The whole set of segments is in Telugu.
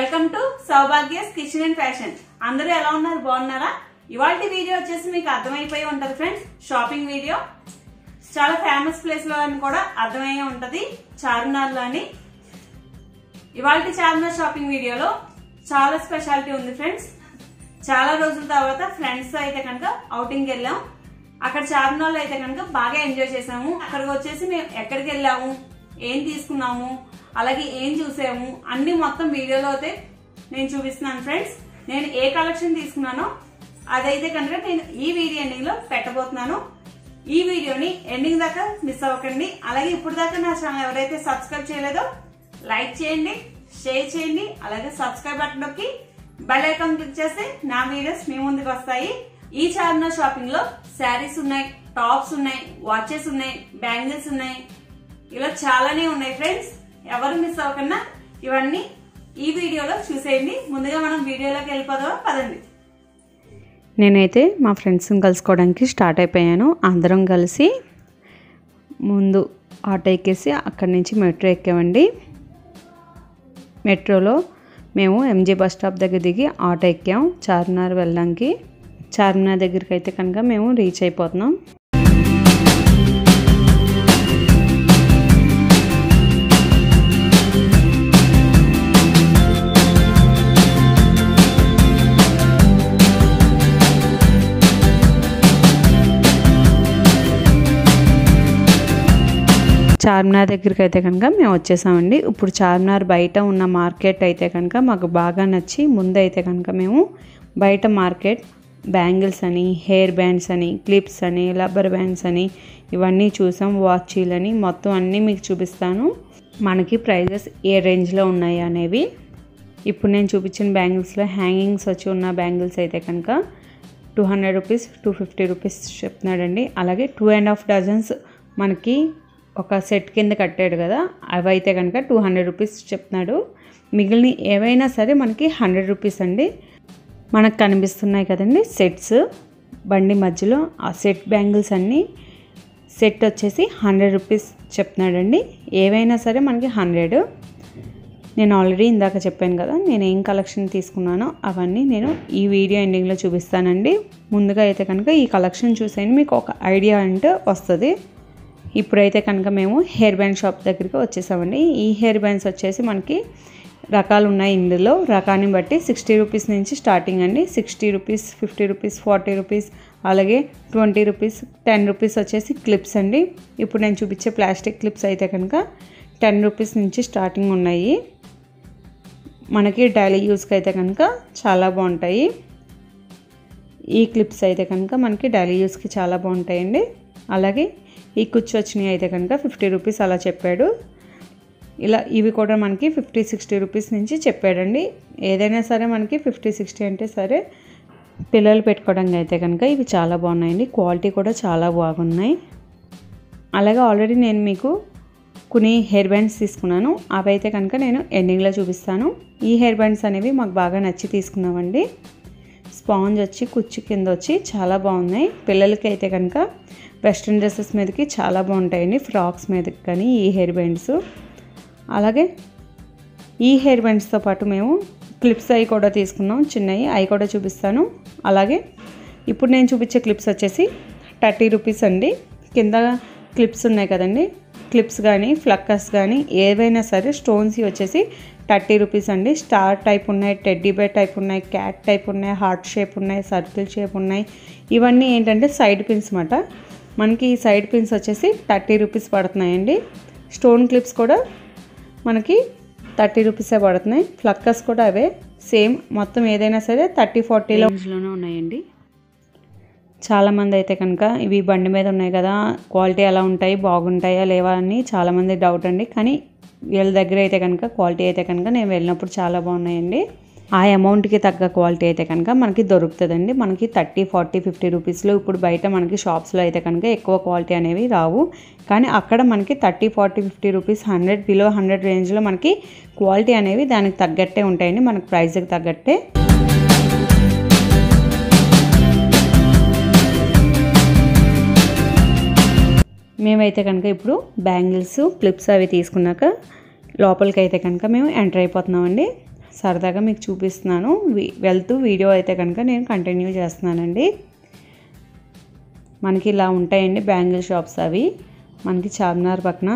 వెల్కమ్ టు సౌభాగ్యస్ కిచెన్ అండ్ ఫ్యాషన్ అందరూ ఎలా ఉన్నారు బాగున్నారా ఇవాళ వీడియో వచ్చేసి మీకు అర్థమైపోయి ఉంటది ఫ్రెండ్స్ షాపింగ్ వీడియో చాలా ఫేమస్ ప్లేస్ లో అని కూడా అర్థమయ్యే ఉంటది చార్మినార్ లో అని ఇవాళ చార్మినార్ షాపింగ్ వీడియోలో చాలా స్పెషాలిటీ ఉంది ఫ్రెండ్స్ చాలా రోజుల తర్వాత ఫ్రెండ్స్ తో అయితే కనుక అవుటింగ్ వెళ్ళాం అక్కడ చార్మినార్లో అయితే కనుక బాగా ఎంజాయ్ చేసాము అక్కడికి వచ్చేసి మేము ఎక్కడికి వెళ్ళాము ఏం తీసుకున్నాము అలాగే ఏం చూసాము అన్ని మొత్తం వీడియోలో అయితే నేను చూపిస్తున్నాను ఫ్రెండ్స్ నేను ఏ కలెక్షన్ తీసుకున్నానో అదైతే కనుక నేను ఈ వీడియో ఎండింగ్ లో పెట్టబోతున్నాను ఈ వీడియోని ఎండింగ్ దాకా మిస్ అవ్వకండి అలాగే ఇప్పుడు దాకా నా ఛానల్ ఎవరైతే సబ్స్క్రైబ్ చేయలేదో లైక్ చేయండి షేర్ చేయండి అలాగే సబ్స్క్రైబ్ బటన్ నొక్కి బెల్ ఐకాన్ క్లిక్ చేస్తే నా వీడియోస్ మీ ముందుకు వస్తాయి ఈ చార్మినార్ షాపింగ్ లో శారీస్ ఉన్నాయి టాప్స్ ఉన్నాయి వాచెస్ ఉన్నాయి బ్యాంగిల్స్ ఉన్నాయి ఇలా చాలానే ఉన్నాయి ఫ్రెండ్స్ ఎవరు మిస్ అవ్వకుండా ఇవన్నీ ఈ వీడియోలో చూసేయండి ముందుగా మనం వీడియోలోకి వెళ్ళిపోదాం పదండి నేనైతే మా ఫ్రెండ్స్ని కలుసుకోవడానికి స్టార్ట్ అయిపోయాను అందరం కలిసి ముందు ఆటో ఎక్కేసి అక్కడి నుంచి మెట్రో ఎక్కామండి మెట్రోలో మేము ఎంజీ బస్ స్టాప్ దగ్గర దిగి ఆటో ఎక్కాం చార్మినార్ వెళ్ళడానికి చార్మినార్ దగ్గరికి అయితే కనుక మేము రీచ్ అయిపోతున్నాం చార్మినార్ దగ్గరికి అయితే కనుక మేము వచ్చేసామండి ఇప్పుడు చార్మినార్ బయట ఉన్న మార్కెట్ అయితే కనుక మాకు బాగా నచ్చి ముందైతే కనుక మేము బయట మార్కెట్ బ్యాంగిల్స్ అని హెయిర్ బ్యాండ్స్ అని క్లిప్స్ అని రబ్బర్ బ్యాండ్స్ అని ఇవన్నీ చూసాం వాచీలని మొత్తం అన్నీ మీకు చూపిస్తాను మనకి ప్రైజెస్ ఏ రేంజ్లో ఉన్నాయి అనేవి ఇప్పుడు నేను చూపించిన బ్యాంగిల్స్లో హ్యాంగింగ్స్ వచ్చి ఉన్న బ్యాంగిల్స్ అయితే కనుక two hundred rupees two fifty rupees చెప్తున్నాడండి అలాగే టూ అండ్ హాఫ్ డజన్స్ మనకి ఒక సెట్ కింద కట్టాడు కదా అవి అయితే కనుక టూ హండ్రెడ్ రూపీస్ చెప్తున్నాడు మిగిలిన ఏవైనా సరే మనకి హండ్రెడ్ రూపీస్ అండి మనకు కనిపిస్తున్నాయి కదండి సెట్స్ బండి మధ్యలో ఆ సెట్ బ్యాంగిల్స్ అన్నీ సెట్ వచ్చేసి హండ్రెడ్ రూపీస్ చెప్తున్నాడండి ఏవైనా సరే మనకి హండ్రెడ్ నేను ఆల్రెడీ ఇందాక చెప్పాను కదా నేను ఏం కలెక్షన్ తీసుకున్నానో అవన్నీ నేను ఈ వీడియో ఎండింగ్లో చూపిస్తానండి ముందుగా అయితే కనుక ఈ కలెక్షన్ చూసేయండి మీకు ఒక ఐడియా అంటే వస్తుంది ఇప్పుడైతే కనుక మేము హెయిర్ బ్యాండ్ షాప్ దగ్గరికి వచ్చేసామండి ఈ హెయిర్ బ్యాండ్స్ వచ్చేసి మనకి రకాలు ఉన్నాయి ఇందులో రకాన్ని బట్టి సిక్స్టీ రూపీస్ నుంచి స్టార్టింగ్ అండి sixty rupees fifty rupees forty rupees అలాగే ట్వంటీ రూపీస్ టెన్ రూపీస్ వచ్చేసి క్లిప్స్ అండి ఇప్పుడు నేను చూపించే ప్లాస్టిక్ క్లిప్స్ అయితే కనుక టెన్ రూపీస్ నుంచి స్టార్టింగ్ ఉన్నాయి మనకి డైలీ యూస్కి అయితే కనుక చాలా బాగుంటాయి ఈ క్లిప్స్ అయితే కనుక మనకి డైలీ యూస్కి చాలా బాగుంటాయండి అలాగే ఈ కుచ్చు వచ్చినాయి అయితే కనుక ఫిఫ్టీ రూపీస్ అలా చెప్పాడు ఇలా ఇవి కూడా మనకి ఫిఫ్టీ సిక్స్టీ రూపీస్ నుంచి చెప్పాడండి ఏదైనా సరే మనకి ఫిఫ్టీ సిక్స్టీ అంటే సరే పిల్లలు పెట్టుకోవడానికి అయితే కనుక ఇవి చాలా బాగున్నాయండి క్వాలిటీ కూడా చాలా బాగున్నాయి అలాగే ఆల్రెడీ నేను మీకు కొన్ని హెయిర్ బ్యాండ్స్ తీసుకున్నాను అవి అయితే కనుక నేను ఎండింగ్లో చూపిస్తాను ఈ హెయిర్ బ్యాండ్స్ అనేవి మాకు బాగా నచ్చి తీసుకున్నామండి స్పాంజ్ వచ్చి కుచ్చు కింద వచ్చి చాలా బాగున్నాయి పిల్లలకి అయితే కనుక వెస్ట్రన్ డ్రెస్సెస్ మీదకి చాలా బాగుంటాయండి ఫ్రాక్స్ మీదకి కానీ ఈ హెయిర్ బ్యాండ్స్ అలాగే ఈ హెయిర్ బ్యాండ్స్తో పాటు మేము క్లిప్స్ అవి కూడా తీసుకున్నాం చిన్నవి అవి కూడా చూపిస్తాను అలాగే ఇప్పుడు నేను చూపించే క్లిప్స్ వచ్చేసి థర్టీ రూపీస్ అండి కింద క్లిప్స్ ఉన్నాయి కదండి క్లిప్స్ కానీ ఫ్లక్కర్స్ కానీ ఏవైనా సరే స్టోన్స్ వచ్చేసి థర్టీ రూపీస్ అండి స్టార్ టైప్ ఉన్నాయి టెడ్డీ బేర్ టైప్ ఉన్నాయి క్యాట్ టైప్ ఉన్నాయి హార్ట్ షేప్ ఉన్నాయి సర్కిల్ షేప్ ఉన్నాయి ఇవన్నీ ఏంటంటే సైడ్ పిన్స్ మాట మనకి ఈ సైడ్ పిన్స్ వచ్చేసి థర్టీ రూపీస్ పడుతున్నాయండి స్టోన్ క్లిప్స్ కూడా మనకి థర్టీ రూపీసే పడుతున్నాయి ఫ్లక్కర్స్ కూడా అవే సేమ్ మొత్తం ఏదైనా సరే థర్టీ ఫార్టీలో రేంజ్లోనే ఉన్నాయండి చాలామంది అయితే కనుక ఇవి బండి మీద ఉన్నాయి కదా క్వాలిటీ ఎలా ఉంటాయి బాగుంటాయా లేవా అని చాలామంది డౌట్ అండి కానీ వీళ్ళ దగ్గర అయితే కనుక క్వాలిటీ అయితే కనుక నేను వెళ్ళినప్పుడు చాలా బాగున్నాయండి ఆ అమౌంట్కి తగ్గ క్వాలిటీ అయితే కనుక మనకి దొరుకుతుందండి మనకి థర్టీ ఫార్టీ ఫిఫ్టీ రూపీస్లో ఇప్పుడు బయట మనకి షాప్స్లో అయితే కనుక ఎక్కువ క్వాలిటీ అనేవి రావు కానీ అక్కడ మనకి thirty forty fifty rupees hundred below hundred రేంజ్లో మనకి క్వాలిటీ అనేవి దానికి తగ్గట్టే ఉంటాయండి మనకి ప్రైస్కి తగ్గట్టే మేమైతే కనుక ఇప్పుడు బ్యాంగిల్స్ క్లిప్స్ అవి తీసుకున్నాక లోపలికి అయితే కనుక మేము ఎంటర్ అయిపోతున్నామండి సరదాగా మీకు చూపిస్తున్నాను వి- వెళ్తూ వీడియో అయితే కనుక నేను కంటిన్యూ చేస్తున్నానండి మనకి ఇలా ఉంటాయండి బ్యాంగిల్ షాప్స్ అవి మనకి చార్మినార్ పక్కన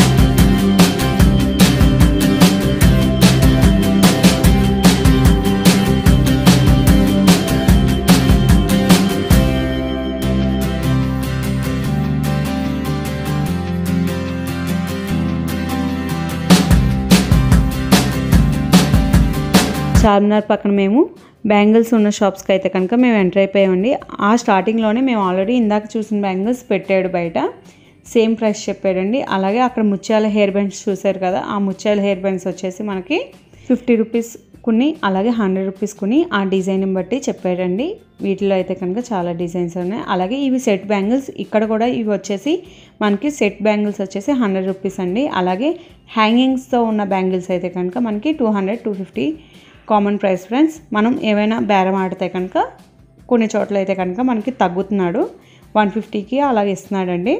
చార్మినార్ పక్కన మేము బ్యాంగిల్స్ ఉన్న షాప్స్కి అయితే కనుక మేము ఎంటర్ అయిపోయామండి ఆ స్టార్టింగ్లోనే మేము ఆల్రెడీ ఇందాక చూసిన బ్యాంగిల్స్ పెట్టాడు బయట సేమ్ ప్రైస్ చెప్పాడండి అలాగే అక్కడ ముత్యాల హెయిర్ బ్యాండ్స్ చూసారు కదా ఆ ముత్యాల హెయిర్ బ్యాండ్స్ వచ్చేసి మనకి ఫిఫ్టీ రూపీస్ కొన్ని అలాగే హండ్రెడ్ రూపీస్ కొన్ని ఆ డిజైన్ బట్టి చెప్పాడండి వీటిలో అయితే కనుక చాలా డిజైన్స్ ఉన్నాయి అలాగే ఇవి సెట్ బ్యాంగిల్స్ ఇక్కడ కూడా ఇవి వచ్చేసి మనకి సెట్ బ్యాంగిల్స్ వచ్చేసి హండ్రెడ్ రూపీస్ అండి అలాగే హ్యాంగింగ్స్తో ఉన్న బ్యాంగిల్స్ అయితే కనుక మనకి two hundred two fifty common price friends మనం ఏమైనా బేరం ఆడితే కనుక కొన్ని చోట్ల అయితే కనుక మనకి తగ్గుతున్నాడు వన్ ఫిఫ్టీకి అలాగే ఇస్తున్నాడండి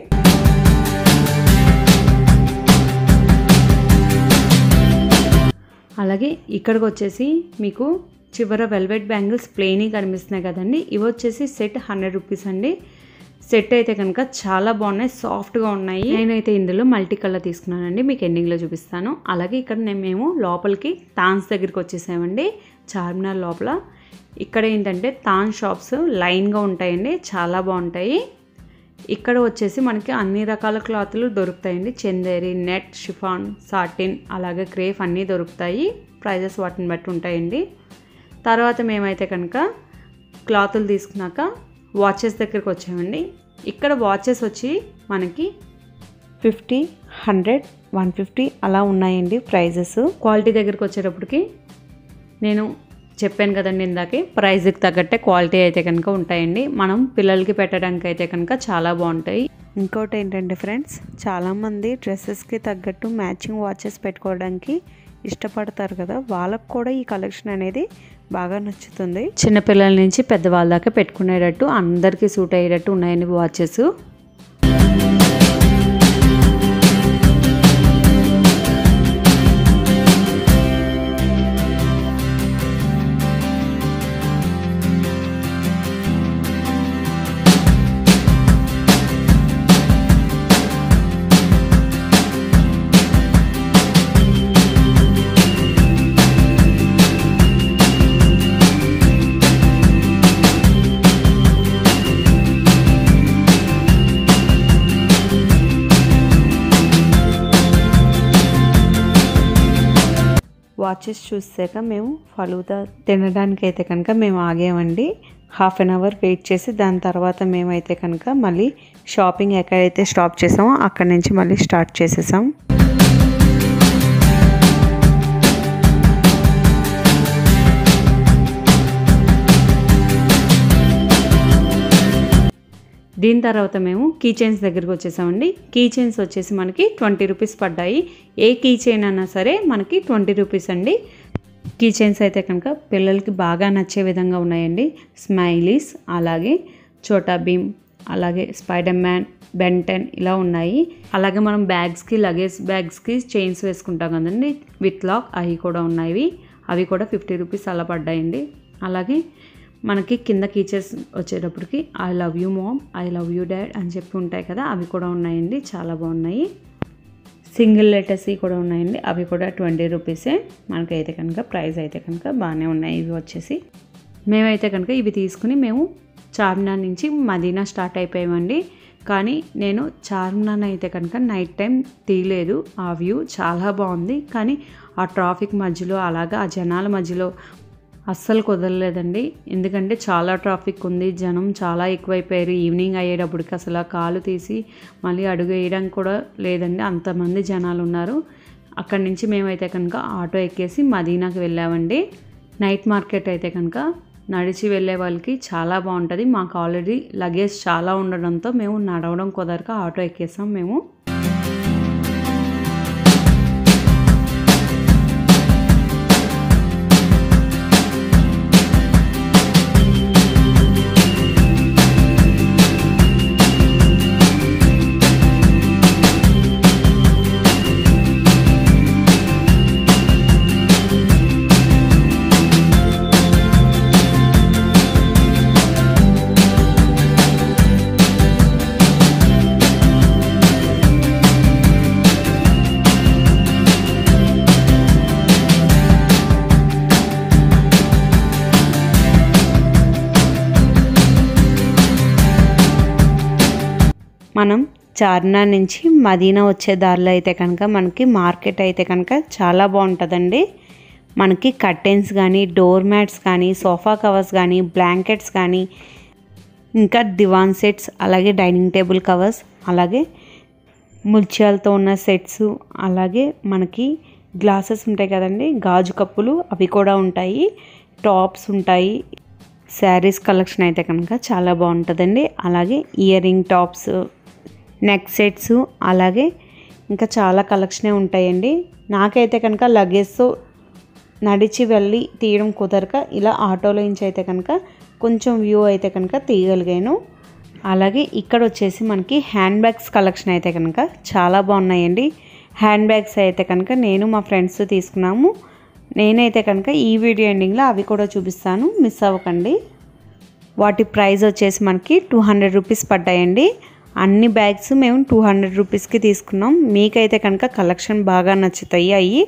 అలాగే ఇక్కడికి వచ్చేసి మీకు చివర వెల్వెట్ బ్యాంగిల్స్ ప్లెయిన్ కనిపిస్తున్నాయి కదండి ఇవి వచ్చేసి సెట్ హండ్రెడ్ రూపీస్ అండి సెట్ అయితే కనుక చాలా బాగున్నాయి సాఫ్ట్గా ఉన్నాయి నేనైతే ఇందులో మల్టీ కలర్ తీసుకున్నానండి మీకు ఎండింగ్లో చూపిస్తాను అలాగే ఇక్కడ నేను మేము లోపలికి తాన్స్ దగ్గరికి వచ్చేసామండి చార్మినార్ లోపల ఇక్కడ ఏంటంటే తాన్ షాప్స్ లైన్గా ఉంటాయండి చాలా బాగుంటాయి ఇక్కడ వచ్చేసి మనకి అన్ని రకాల క్లాతులు దొరుకుతాయండి చందేరి నెట్ షిఫాన్ సాటిన్ అలాగే క్రేఫ్ అన్నీ దొరుకుతాయి ప్రైజెస్ వాటిని బట్టి ఉంటాయండి తర్వాత మేమైతే కనుక క్లాతులు తీసుకున్నాక వాచెస్ దగ్గరికి వచ్చామండి ఇక్కడ వాచెస్ వచ్చి మనకి ఫిఫ్టీ హండ్రెడ్ వన్ ఫిఫ్టీ అలా ఉన్నాయండి ప్రైజెస్ క్వాలిటీ దగ్గరికి వచ్చేటప్పటికి నేను చెప్పాను కదండి ఇందాకే ప్రైజ్కి తగ్గట్టే క్వాలిటీ అయితే కనుక ఉంటాయండి మనం పిల్లలకి పెట్టడానికి అయితే కనుక చాలా బాగుంటాయి ఇంకోటి ఏంటంటే ఫ్రెండ్స్ చాలామంది డ్రెస్సెస్కి తగ్గట్టు మ్యాచింగ్ వాచెస్ పెట్టుకోవడానికి ఇష్టపడతారు కదా వాళ్ళకు కూడా ఈ కలెక్షన్ అనేది బాగా నచ్చుతుంది చిన్నపిల్లల నుంచి పెద్దవాళ్ళ దాకా పెట్టుకునేటట్టు అందరికీ సూట్ అయ్యేటట్టు ఉన్నాయండి వాచెస్ వాచెస్ చూసాక మేము ఫలూదా తినడానికి అయితే కనుక మేము ఆగామండి హాఫ్ అన్ అవర్ వెయిట్ చేసి దాని తర్వాత మేమైతే కనుక మళ్ళీ షాపింగ్ ఎక్కడైతే స్టాప్ చేసామో అక్కడి నుంచి మళ్ళీ స్టార్ట్ చేసేసాం దీని తర్వాత మేము కీ చైన్స్ దగ్గరికి వచ్చేసామండి కీ చైన్స్ వచ్చేసి మనకి ట్వంటీ రూపీస్ పడ్డాయి ఏ కీ చైన్ అయినా సరే మనకి ట్వంటీ రూపీస్ అండి కీ చైన్స్ అయితే కనుక పిల్లలకి బాగా నచ్చే విధంగా ఉన్నాయండి స్మైలీస్ అలాగే చోటా భీమ్ అలాగే స్పైడర్ మ్యాన్ బెంటెన్ ఇలా ఉన్నాయి అలాగే మనం బ్యాగ్స్కి లగేజ్ బ్యాగ్స్కి చైన్స్ వేసుకుంటాం కదండి విత్ లాక్ అవి కూడా ఉన్నాయి అవి కూడా ఫిఫ్టీ రూపీస్ అలా పడ్డాయండి అలాగే మనకి కింద కీచర్స్ వచ్చేటప్పటికి I love you mom I love you dad అని చెప్పి ఉంటాయి కదా అవి కూడా ఉన్నాయండి చాలా బాగున్నాయి సింగిల్ లెటర్స్ కూడా ఉన్నాయండి అవి కూడా ట్వంటీ రూపీసే మనకైతే కనుక ప్రైస్ అయితే కనుక బాగానే ఉన్నాయి ఇవి వచ్చేసి మేమైతే కనుక ఇవి తీసుకుని మేము చార్మినార్ నుంచి మదీనా స్టార్ట్ అయిపోయామండి కానీ నేను చార్మినార్ అయితే కనుక నైట్ టైం తీయలేదు ఆ వ్యూ చాలా బాగుంది కానీ ఆ ట్రాఫిక్ మధ్యలో అలాగా ఆ జనాల మధ్యలో అస్సలు కుదరలేదండి ఎందుకంటే చాలా ట్రాఫిక్ ఉంది జనం చాలా ఎక్కువైపోయారు ఈవినింగ్ అయ్యేటప్పటికి అసలు ఆ కాలు తీసి మళ్ళీ అడుగు వేయడానికి కూడా లేదండి అంతమంది జనాలు ఉన్నారు అక్కడి నుంచి మేమైతే కనుక ఆటో ఎక్కేసి మదీనాకి వెళ్ళామండి నైట్ మార్కెట్ అయితే కనుక నడిచి వెళ్ళే వాళ్ళకి చాలా బాగుంటుంది మాకు ఆల్రెడీ లగేజ్ చాలా ఉండడంతో మేము నడవడం కుదరక ఆటో ఎక్కేసాం మేము మనం చార్మినార్ నుంచి మదీనా వచ్చే దారిలో అయితే కనుక మనకి మార్కెట్ అయితే కనుక చాలా బాగుంటుందండి మనకి కర్టెన్స్ కానీ డోర్ మ్యాట్స్ కానీ సోఫా కవర్స్ కానీ బ్లాంకెట్స్ కానీ ఇంకా దివాన్ సెట్స్ అలాగే డైనింగ్ టేబుల్ కవర్స్ అలాగే ముత్యాలతో ఉన్న సెట్స్ అలాగే మనకి గ్లాసెస్ ఉంటాయి కదండి గాజు కప్పులు అవి కూడా ఉంటాయి టాప్స్ ఉంటాయి శారీస్ కలెక్షన్ అయితే కనుక చాలా బాగుంటుందండి అలాగే earring tops neck sets అలాగే ఇంకా చాలా కలెక్షనే ఉంటాయండి నాకైతే కనుక లగేజ్తో నడిచి వెళ్ళి తీయడం కుదరక ఇలా ఆటోలో నుంచి అయితే కనుక కొంచెం వ్యూ అయితే కనుక తీయగలిగాను అలాగే ఇక్కడ వచ్చేసి మనకి హ్యాండ్ బ్యాగ్స్ కలెక్షన్ అయితే కనుక చాలా బాగున్నాయండి హ్యాండ్ బ్యాగ్స్ అయితే కనుక నేను మా ఫ్రెండ్స్ తీసుకున్నాము నేనైతే కనుక ఈ వీడియో ఎండింగ్లో అవి కూడా చూపిస్తాను మిస్ అవ్వకండి వాటి ప్రైస్ వచ్చేసి మనకి టూ హండ్రెడ్ రూపీస్ పడ్డాయండి అన్ని బ్యాగ్స్ మేము టూ హండ్రెడ్ రూపీస్కి తీసుకున్నాం మీకైతే కనుక కలెక్షన్ బాగా నచ్చుతాయి అవి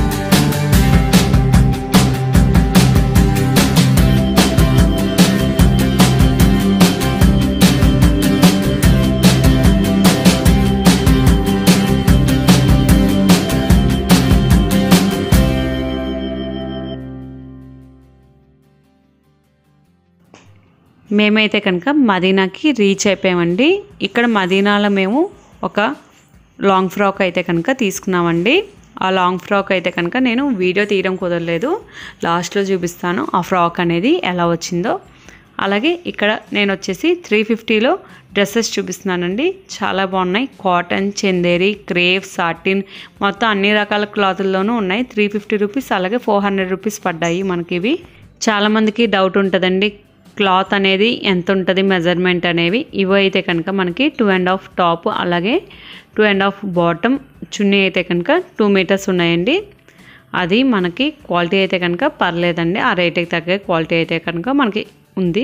మేమైతే కనుక మదీనాకి రీచ్ అయిపోయామండి ఇక్కడ మదీనాలో మేము ఒక లాంగ్ ఫ్రాక్ అయితే కనుక తీసుకున్నామండి ఆ లాంగ్ ఫ్రాక్ అయితే కనుక నేను వీడియో తీయడం కుదరలేదు లాస్ట్లో చూపిస్తాను ఆ ఫ్రాక్ అనేది ఎలా వచ్చిందో అలాగే ఇక్కడ నేను వచ్చేసి త్రీ ఫిఫ్టీలో డ్రెస్సెస్ చూపిస్తున్నానండి చాలా బాగున్నాయి కాటన్ చందేరి క్రేవ్ సాటిన్ మొత్తం అన్ని రకాల క్లాతుల్లోనూ ఉన్నాయి త్రీ ఫిఫ్టీ రూపీస్ అలాగే ఫోర్ హండ్రెడ్ రూపీస్ పడ్డాయి మనకి ఇవి చాలామందికి డౌట్ ఉంటుందండి క్లాత్ అనేది ఎంత ఉంటుంది మెజర్మెంట్ అనేవి ఇవి అయితే కనుక మనకి టూ అండ్ హాఫ్ టాప్ అలాగే two and half bottom chunni అయితే కనుక టూ మీటర్స్ ఉన్నాయండి అది మనకి క్వాలిటీ అయితే కనుక పర్లేదండి ఆ రేట్కి తగ్గ క్వాలిటీ అయితే కనుక మనకి ఉంది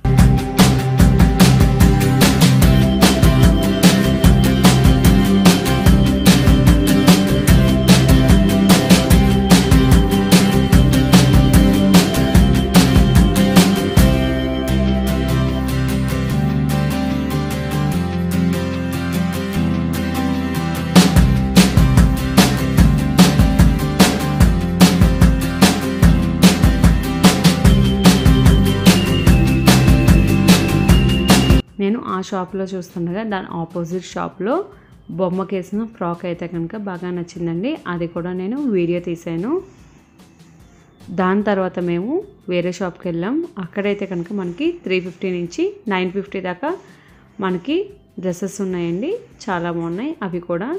నేను ఆ షాప్లో చూస్తుండగా దాని ఆపోజిట్ షాప్లో బొమ్మకేసిన ఫ్రాక్ అయితే కనుక బాగా నచ్చిందండి అది కూడా నేను వీడియో తీసాను దాని తర్వాత మేము వేరే షాప్కి వెళ్ళాం అక్కడైతే కనుక మనకి త్రీ ఫిఫ్టీ నుంచి నైన్ ఫిఫ్టీ దాకా మనకి డ్రెస్సెస్ ఉన్నాయండి చాలా బాగున్నాయి అవి కూడా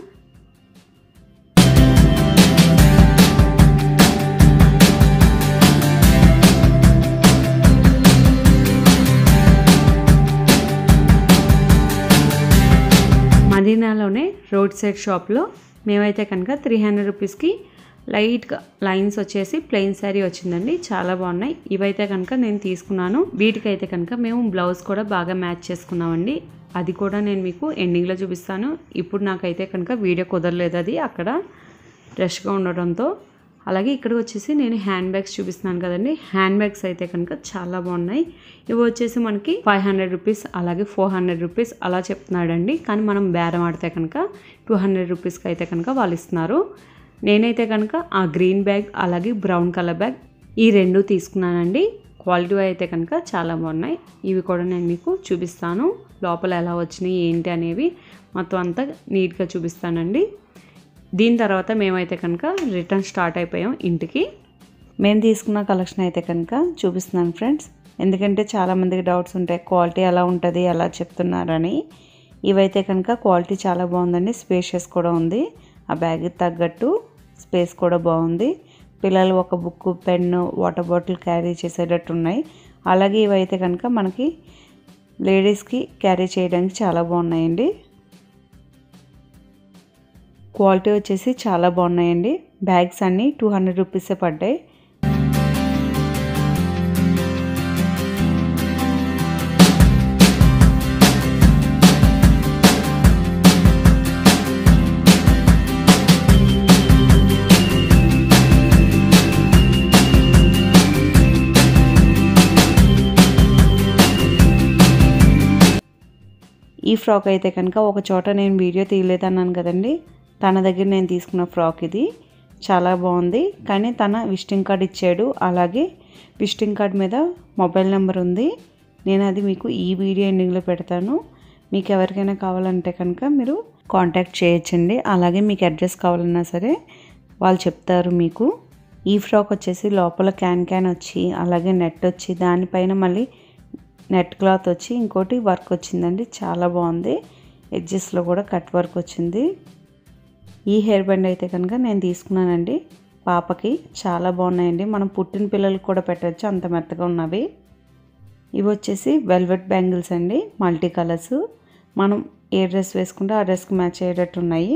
మదీనాలోనే రోడ్ సైడ్ షాప్లో మేమైతే కనుక త్రీ హండ్రెడ్ రూపీస్కి లైట్గా లైన్స్ వచ్చేసి ప్లెయిన్ శారీ వచ్చిందండి చాలా బాగున్నాయి ఇవైతే కనుక నేను తీసుకున్నాను వీటికైతే కనుక మేము బ్లౌజ్ కూడా బాగా మ్యాచ్ చేసుకున్నామండి అది కూడా నేను మీకు ఎండింగ్లో చూపిస్తాను ఇప్పుడు నాకైతే కనుక వీడియో కుదరలేదు అది అక్కడ రష్గా ఉండడంతో అలాగే ఇక్కడ వచ్చేసి నేను హ్యాండ్ బ్యాగ్స్ చూపిస్తున్నాను కదండి హ్యాండ్ బ్యాగ్స్ అయితే కనుక చాలా బాగున్నాయి ఇవి వచ్చేసి మనకి ఫైవ్ హండ్రెడ్ రూపీస్ అలాగే ఫోర్ హండ్రెడ్ రూపీస్ అలా చెప్తున్నాడండి కానీ మనం బేరం ఆడితే కనుక టూ హండ్రెడ్ రూపీస్కి అయితే కనుక వాళ్ళు ఇస్తున్నారు నేనైతే కనుక ఆ గ్రీన్ బ్యాగ్ అలాగే బ్రౌన్ కలర్ బ్యాగ్ ఈ రెండు తీసుకున్నానండి క్వాలిటీ అయితే కనుక చాలా బాగున్నాయి ఇవి కూడా నేను మీకు చూపిస్తాను లోపల ఎలా వచ్చినాయి ఏంటి అనేవి మొత్తం అంతా నీట్గా చూపిస్తానండి దీని తర్వాత మేమైతే కనుక రిటర్న్ స్టార్ట్ అయిపోయాం ఇంటికి మేము తీసుకున్న కలెక్షన్ అయితే కనుక చూపిస్తున్నాను ఫ్రెండ్స్ ఎందుకంటే చాలామందికి డౌట్స్ ఉంటాయి క్వాలిటీ ఎలా ఉంటుంది ఎలా చెప్తున్నారని ఇవైతే కనుక క్వాలిటీ చాలా బాగుందండి స్పేషియస్ కూడా ఉంది ఆ బ్యాగ్ తగ్గట్టు స్పేస్ కూడా బాగుంది పిల్లలు ఒక book pen water bottle carry చేసేటట్టు ఉన్నాయి అలాగే ఇవైతే కనుక మనకి లేడీస్కి క్యారీ చేయడానికి చాలా బాగున్నాయండి క్వాలిటీ వచ్చేసి చాలా బాగున్నాయండి బ్యాగ్స్ అన్నీ టూ హండ్రెడ్ రూపీసే పడ్డాయి ఈ ఫ్రాక్ అయితే కనుక ఒక చోట నేను వీడియో తీయలేదన్నాను కదండి తన దగ్గర నేను తీసుకున్న ఫ్రాక్ ఇది చాలా బాగుంది కానీ తన విజిటింగ్ కార్డ్ ఇచ్చాడు అలాగే విజిటింగ్ కార్డ్ మీద మొబైల్ నెంబర్ ఉంది నేను అది మీకు ఈ వీడియో ఎండింగ్లో పెడతాను మీకు ఎవరికైనా కావాలంటే కనుక మీరు కాంటాక్ట్ చేయొచ్చండి అలాగే మీకు అడ్రస్ కావాలన్నా సరే వాళ్ళు చెప్తారు మీకు ఈ ఫ్రాక్ వచ్చేసి లోపల క్యాన్ క్యాన్ వచ్చి అలాగే నెట్ వచ్చి దానిపైన మళ్ళీ నెట్ క్లాత్ వచ్చి ఇంకోటి వర్క్ వచ్చిందండి చాలా బాగుంది ఎడ్జెస్లో కూడా కట్ వర్క్ వచ్చింది ఈ హెయిర్ బ్యాండ్ అయితే కనుక నేను తీసుకున్నానండి పాపకి చాలా బాగున్నాయండి మనం పుట్టిన పిల్లలకు కూడా పెట్టచ్చు అంత మెత్తగా ఉన్నవి ఇవి వచ్చేసి వెల్వెట్ బ్యాంగిల్స్ అండి మల్టీ కలర్స్ మనం ఏ డ్రెస్ వేసుకుంటే ఆ డ్రెస్కి మ్యాచ్ అయ్యేటట్టు ఉన్నాయి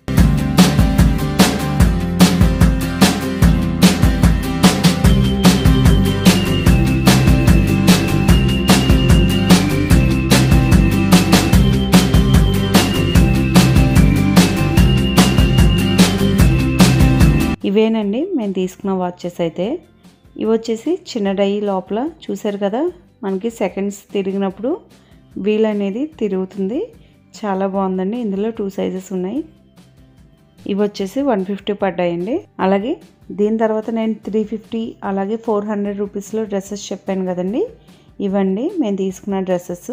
ఇవేనండి మేము తీసుకున్న వాచెస్ అయితే ఇవి వచ్చేసి చిన్న డై లోపల చూసారు కదా మనకి సెకండ్స్ తిరిగినప్పుడు వీల్ అనేది తిరుగుతుంది చాలా బాగుందండి ఇందులో టూ సైజెస్ ఉన్నాయి ఇవి వచ్చేసి వన్ ఫిఫ్టీ పడ్డాయండి అలాగే దీని తర్వాత నేను త్రీ ఫిఫ్టీ అలాగే ఫోర్ హండ్రెడ్ రూపీస్లో డ్రెస్సెస్ చెప్పాను కదండి ఇవండి మేము తీసుకున్న డ్రెస్సెస్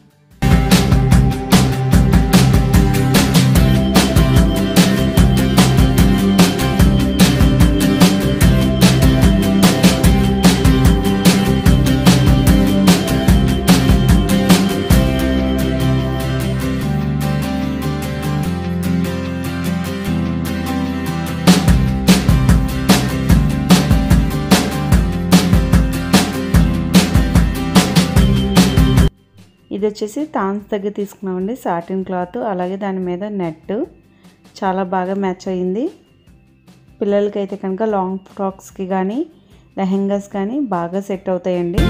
ఇది వచ్చేసి తాన్స్ దగ్గర తీసుకున్నామండి సాటిన్ క్లాత్ అలాగే దాని మీద నెట్ చాలా బాగా మ్యాచ్ అయ్యింది పిల్లలకి అయితే కనుక లాంగ్ ఫ్రాక్స్కి కానీ లెహెంగాస్ కానీ బాగా సెట్ అవుతాయండి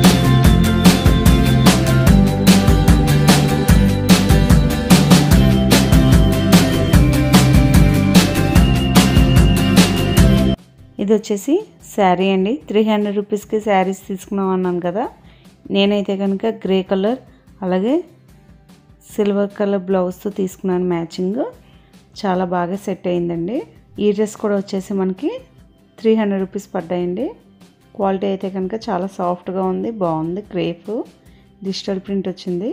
ఇది వచ్చేసి శారీ అండి త్రీ హండ్రెడ్ రూపీస్కి శారీస్ తీసుకున్నాం అన్నాను కదా నేనైతే కనుక గ్రే కలర్ అలాగే సిల్వర్ కలర్ బ్లౌజ్తో తీసుకున్నాను మ్యాచింగ్ చాలా బాగా సెట్ అయిందండి ఈ డ్రెస్ కూడా వచ్చేసి మనకి త్రీ హండ్రెడ్ రూపీస్ పడ్డాయండి క్వాలిటీ అయితే కనుక చాలా సాఫ్ట్గా ఉంది బాగుంది క్రేప్ డిజిటల్ ప్రింట్ వచ్చింది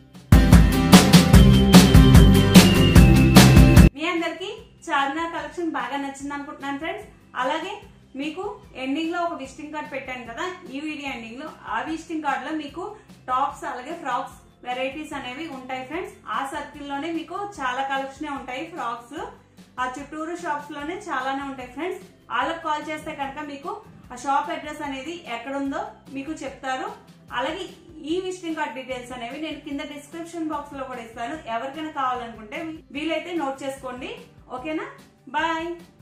మీ అందరికి చార్మినార్ కలెక్షన్ బాగా నచ్చింది అనుకుంటున్నాను ఫ్రెండ్స్ అలాగే మీకు ఎండింగ్ లో ఒక విజిటింగ్ కార్డ్ పెట్టాను కదా ఈ వీడియో ఎండింగ్ లో ఆ విజిటింగ్ కార్డ్ లో మీకు టాప్స్ అలాగే ఫ్రాక్స్ వెరైటీస్ అనేవి ఉంటాయి ఫ్రెండ్స్ ఆ సర్కిల్ లోనే మీకు చాలా కలెక్షన్ ఉంటాయి ఫ్రాక్స్ ఆ చుట్టూరు షాప్స్ లోనే చాలానే ఉంటాయి ఫ్రెండ్స్ వాళ్ళకి కాల్ చేస్తే కనుక మీకు ఆ షాప్ అడ్రస్ అనేది ఎక్కడుందో మీకు చెప్తారు అలాగే ఈ విజిటింగ్ కార్డ్ డీటెయిల్స్ అనేవి నేను కింద డిస్క్రిప్షన్ బాక్స్ లో కూడా ఇస్తాను ఎవరికైనా కావాలనుకుంటే వీలైతే నోట్ చేసుకోండి ఓకేనా బాయ్